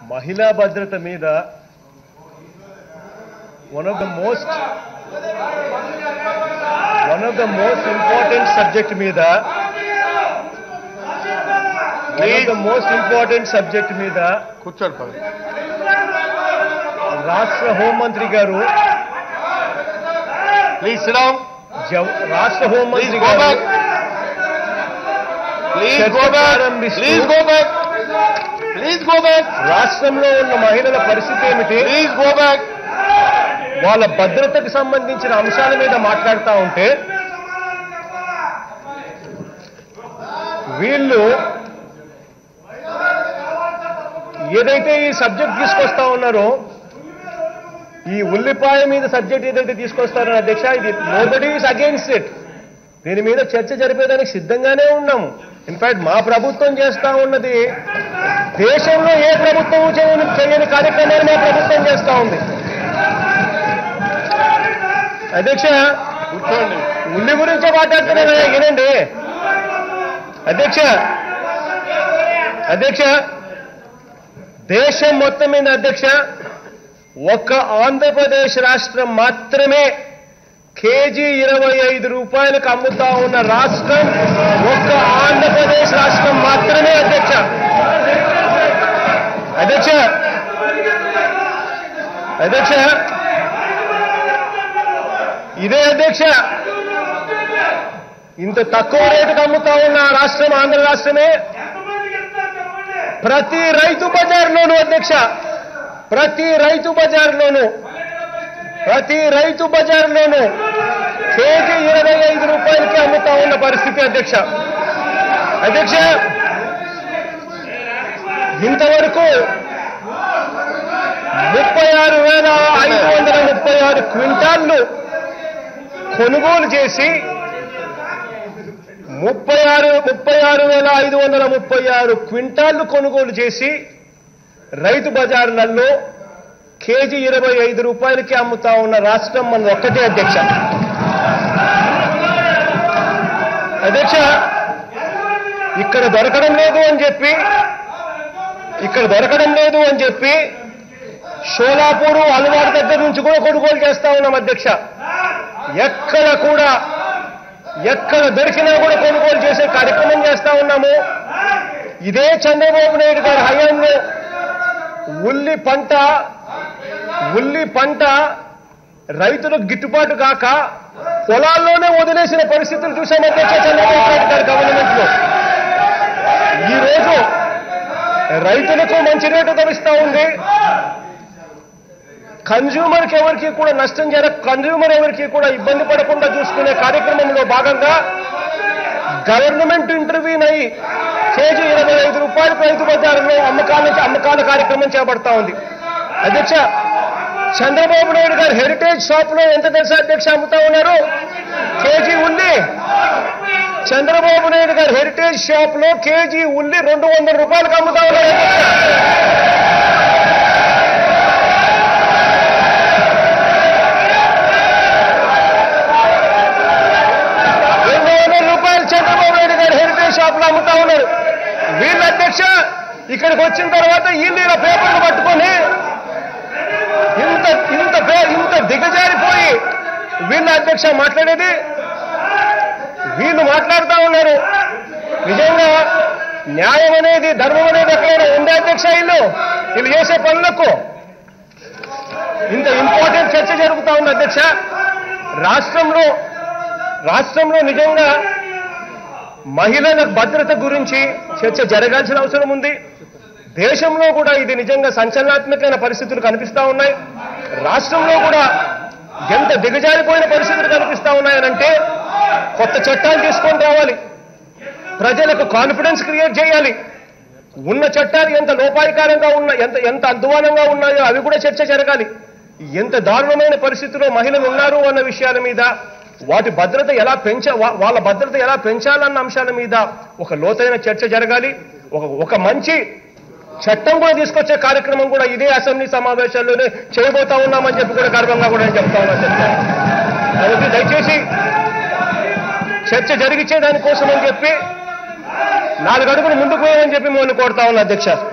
మహిళా భద్రత మీద one of the most one of the most important subject మీద one of the most important subject మీద కూర్చోండి పద రాష్ట్ర హోంమంత్రి గారు ప్లీజ్ సిడౌన్ జవ- రాష్ట్ర ప్లీజ్ హోంమంత్రి గో గారు బ్యాక్ ప్లీజ్ చర్చ గో బ్యాక్ ప్రారంభిస్తూ- please go back please go back రాష్ట్రంలో ఉన్న మహిళల పరిస్థితి ఏమిటి ప్లీజ్ గో బ్యాక్ వాళ్ళ భద్రతకు సంబంధించిన అంశాల మీద మాట్లాడుతూ ఉంటే వీళ్ళు ఏదైతే ఈ సబ్జెక్ట్ తీసుకొస్తా ఉన్నారో ఈ ఉల్లిపాయ మీద సబ్జెక్ట్ ఏదైతే తీసుకొస్తారో అధ్యక్ష ఇది నోబడి ఈస్ అగేన్స్ట్ ఇట్ దీని మీద చర్చ జరిపేదానికి సిద్ధంగానే ఉన్నాము ఇన్ఫాక్ట్ మా ప్రభుత్వం చేస్తా ఉన్నది దేశంలో ఏ ప్రభుత్వం చేయని చేయని కార్యక్రమాన్ని మా ప్రభుత్వం చేస్తా ఉంది అధ్యక్ష కూర్చోండి ఉల్లి గురించే మాట్లాడుతున్నాను కదా, వినండి అధ్యక్ష అధ్యక్ష దేశం మొత్తం మీద అధ్యక్ష ఒక్క ఆంధ్రప్రదేశ్ రాష్ట్రం మాత్రమే కేజీ ఇరవై ఐదు రూపాయలకు అమ్ముతా ఉన్న రాష్ట్రం ఒక్క ఆంధ్రప్రదేశ్ రాష్ట్రం మాత్రమే అధ్యక్ష అధ్యక్ష అధ్యక్ష ఇదే అధ్యక్ష ఇంత తక్కువ రేటుకు అమ్ముతా ఉన్న రాష్ట్రం ఆంధ్ర రాష్ట్రమే ప్రతి రైతు బజార్లోనూ అధ్యక్ష ప్రతి రైతు బజార్లోనూ ప్రతి రైతు బజార్లోనూ కేజీ ఇరవై ఐదు రూపాయలకి అమ్ముతా ఉన్న పరిస్థితి అధ్యక్ష అధ్యక్ష ఇంతవరకు ముప్పై ఆరు వేల ఐదు వందల ముప్పై ఆరు క్వింటాళ్ళు కొనుగోలు చేసి ముప్పై ఆరు ముప్పై ఆరు వేల ఐదు వందల ముప్పై ఆరు క్వింటాళ్లు కొనుగోలు చేసి రైతు బజార్లలో కేజీ ఇరవై ఐదు రూపాయలకి అమ్ముతా ఉన్న రాష్ట్రం మన ఒక్కటే అధ్యక్ష అధ్యక్ష ఇక్కడ దొరకడం లేదు అని చెప్పి ఇక్కడ దొరకడం లేదు అని చెప్పి షోలాపూరు అలవారు దగ్గర నుంచి కూడా కొనుగోలు చేస్తా ఉన్నాం అధ్యక్ష ఎక్కడ కూడా ఎక్కడ దొరికినా కూడా కొనుగోలు చేసే కార్యక్రమం చేస్తా ఉన్నాము ఇదే చంద్రబాబు నాయుడు గారి హయాంలో ఉల్లి పంట ఉల్లి పంట రైతులకు గిట్టుబాటు కాక పొలాల్లోనే వదిలేసిన పరిస్థితులు చూసాం అధ్యక్ష చంద్రబాబు నాయుడు గారి గవర్నమెంట్ లో ఈ రోజు రైతులకు మంచి రేటు లభిస్తా ఉంది కన్జ్యూమర్ కి ఎవరికి కూడా నష్టం జరగ కన్జ్యూమర్ ఎవరికి కూడా ఇబ్బంది పడకుండా చూసుకునే కార్యక్రమంలో భాగంగా గవర్నమెంట్ ఇంటర్వ్యూన్ అయ్యి కేజీ ఇరవై ఐదు రూపాయలకు రైతు బజారులో అమ్మకాల అమ్మకాల కార్యక్రమం చేపడతా ఉంది అధ్యక్ష చంద్రబాబు నాయుడు గారు హెరిటేజ్ షాప్ లో ఎంత తెలుసా అధ్యక్ష అమ్ముతా ఉన్నారు కేజీ ఉల్లి చంద్రబాబు నాయుడు గారు హెరిటేజ్ షాప్ లో కేజీ ఉల్లి రెండు వందల రూపాయలకు అమ్ముతా ఉన్నారు అధ్యక్ష రెండు వందల రూపాయలు చంద్రబాబు నాయుడు గారు హెరిటేజ్ షాప్ లో అమ్ముతా ఉన్నారు వీళ్ళ అధ్యక్ష ఇక్కడికి వచ్చిన తర్వాత వీళ్ళు ఇలా పేపర్లు పట్టుకొని ఇంత ఇంత పే- ఇంత దిగజారిపోయి వీళ్ళ అధ్యక్ష మాట్లాడేది వీళ్ళు మాట్లాడుతా ఉన్నారు నిజంగా న్యాయం అనేది ధర్మం అనేది ఎక్కడైనా ఉండే అధ్యక్ష వీళ్ళు వీళ్ళు చేసే పనులకు ఇంత ఇంపార్టెంట్ చర్చ జరుగుతా ఉంది అధ్యక్ష రాష్ట్రంలో రాష్ట్రంలో నిజంగా మహిళల భద్రత గురించి చర్చ జరగాల్సిన అవసరం ఉంది దేశంలో కూడా ఇది నిజంగా సంచలనాత్మకమైన పరిస్థితులు కనిపిస్తా ఉన్నాయి రాష్ట్రంలో కూడా ఎంత దిగజారిపోయిన పరిస్థితులు కనిపిస్తా ఉన్నాయనంటే కొత్త చట్టాలు తీసుకొని రావాలి ప్రజలకు కాన్ఫిడెన్స్ క్రియేట్ చేయాలి ఉన్న చట్టాలు ఎంత లోపాయికారంగా ఉన్న ఎంత ఎంత అధ్వానంగా ఉన్నాయో అవి కూడా చర్చ జరగాలి ఎంత దారుణమైన పరిస్థితిలో మహిళలు ఉన్నారు అన్న విషయాల మీద వాటి భద్రత ఎలా పెంచ వా- వాళ్ళ భద్రత ఎలా పెంచాలన్న అంశాల మీద ఒక లోతైన చర్చ జరగాలి ఒక ఒక మంచి చట్టం కూడా తీసుకొచ్చే కార్యక్రమం కూడా ఇదే అసెంబ్లీ సమావేశాల్లోనే చేయబోతా ఉన్నామని చెప్పి కూడా గర్వంగా కూడా నేను చెప్తా ఉన్నా చెప్తాను కాబట్టి దయచేసి చర్చ జరిగించే దానికోసం అని చెప్పి నాలుగు అడుగులు ముందుకు పోయమని చెప్పి మిమ్మల్ని కోరుతా ఉన్నా అధ్యక్ష